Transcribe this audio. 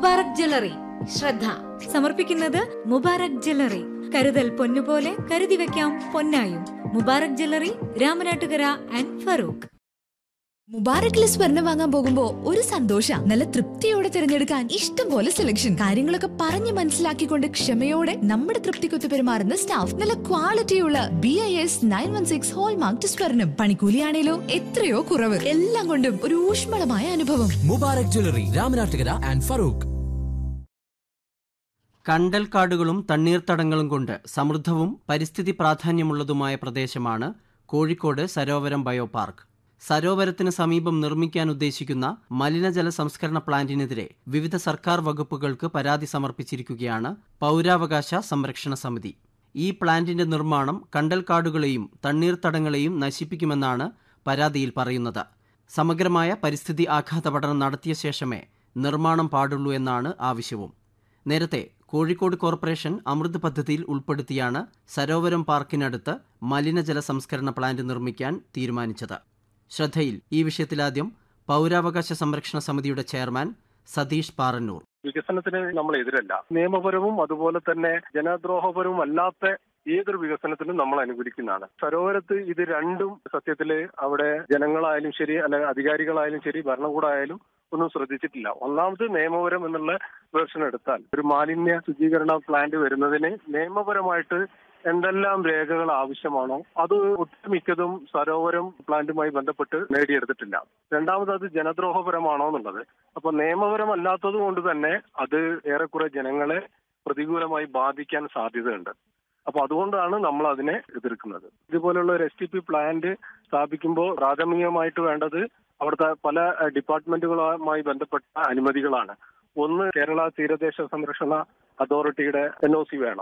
Mubarak jewellery ശ്രദ്ധ സമർപ്പിക്കുന്നത് Mubarak jewellery കരുതൽ പൊന്നുപോലെ കരുതി വെക്കാം പൊന്നായും മുബാറക് ജ്വല്ലറി രാമനാട്ടുകര ആൻഡ് ഫറൂഖ് മുബാറക്കിലെ സ്വർണം വാങ്ങാൻ പോകുമ്പോ ഒരു സന്തോഷ നല്ല തൃപ്തിയോടെ തിരഞ്ഞെടുക്കാൻ ഇഷ്ടം പോലെ സെലക്ഷൻ കാര്യങ്ങളൊക്കെ പറഞ്ഞ് മനസ്സിലാക്കിക്കൊണ്ട് ക്ഷമയോടെ നമ്മുടെ തൃപ്തിക്കൊത്ത് പെരുമാറുന്ന സ്റ്റാഫ് നല്ല ക്വാളിറ്റിയുള്ള B I S nine one six hallmark സ്വർണം പണിക്കൂലിയാണേലോ എത്രയോ കുറവ് എല്ലാം കൊണ്ടും ഒരു ഊഷ്മളമായ അനുഭവം മുബാറക് ജ്വല്ലറി രാമനാട്ടുകര ആൻഡ് ഫറൂഖ് കണ്ടൽക്കാടുകളും തണ്ണീർത്തടങ്ങളും കൊണ്ട് സമൃദ്ധവും പരിസ്ഥിതി പ്രാധാന്യമുള്ളതുമായ പ്രദേശമാണ് കോഴിക്കോട് സരോവരം ബയോ പാർക്ക് സരോവരത്തിന് സമീപം നിർമ്മിക്കാൻ ഉദ്ദേശിക്കുന്ന മലിനജല സംസ്കരണ പ്ലാന്റിനെതിരെ വിവിധ സർക്കാർ വകുപ്പുകൾക്ക് പരാതി സമർപ്പിച്ചിരിക്കുകയാണ് പൗരാവകാശ സംരക്ഷണ സമിതി ഈ പ്ലാന്റിന്റെ നിർമ്മാണം കണ്ടൽക്കാടുകളെയും തണ്ണീർത്തടങ്ങളെയും നശിപ്പിക്കുമെന്നാണ് പരാതിയിൽ പറയുന്നത് സമഗ്രമായ പരിസ്ഥിതി ആഘാത പഠനം നടത്തിയ ശേഷമേ നിർമ്മാണം പാടുള്ളൂ എന്നാണ് ആവശ്യവും നേരത്തെ കോഴിക്കോട് കോർപ്പറേഷൻ അമൃത് പദ്ധതിയിൽ ഉൾപ്പെടുത്തിയാണ് സരോവരം പാർക്കിനടുത്ത് മലിനജല സംസ്കരണ പ്ലാന്റ് നിർമ്മിക്കാൻ തീരുമാനിച്ചത് ശ്രദ്ധയിൽ ഈ വിഷയത്തിലാദ്യം പൗരാവകാശ സംരക്ഷണ സമിതിയുടെ ചെയർമാൻ സതീഷ് പാറന്നൂർ വികസനത്തിന് നമ്മൾ എതിരല്ല നിയമപരവും അതുപോലെ തന്നെ ജനദ്രോഹപരവും അല്ലാത്ത ഏതൊരു വികസനത്തിനും നമ്മൾ അനുകൂലിക്കുന്നതാണ് സരോവരത്ത് ഇത് രണ്ടും സത്യത്തില് അവിടെ ജനങ്ങളായാലും ശരി അല്ലെ അധികാരികളായാലും ശരി ഭരണകൂടമായാലും ഒന്നും ശ്രദ്ധിച്ചിട്ടില്ല ഒന്നാമത് നിയമപരം എന്നുള്ള വേർഷൻ എടുത്താൽ ഒരു മാലിന്യ ശുചീകരണ പ്ലാന്റ് വരുന്നതിന് നിയമപരമായിട്ട് എന്തെല്ലാം രേഖകൾ ആവശ്യമാണോ അത് ഒട്ടുമിക്കതും സരോവരം പ്ലാന്റുമായി ബന്ധപ്പെട്ട് നേടിയെടുത്തിട്ടില്ല രണ്ടാമത് അത് ജനദ്രോഹപരമാണോ എന്നുള്ളത് അപ്പൊ നിയമപരമല്ലാത്തത് കൊണ്ട് തന്നെ അത് ഏറെക്കുറെ ജനങ്ങളെ പ്രതികൂലമായി ബാധിക്കാൻ സാധ്യതയുണ്ട് അപ്പൊ അതുകൊണ്ടാണ് നമ്മൾ അതിനെ എതിർക്കുന്നത് ഇതുപോലുള്ള ഒരു എസ് ടി പി പ്ലാന്റ് സ്ഥാപിക്കുമ്പോൾ പ്രാഥമികമായിട്ട് വേണ്ടത് അവിടുത്തെ പല ഡിപ്പാർട്ട്മെന്റുകളുമായി ബന്ധപ്പെട്ട അനുമതികളാണ് ഒന്ന് കേരള തീരദേശ സംരക്ഷണ അതോറിറ്റിയുടെ എൻ ഒ സി വേണം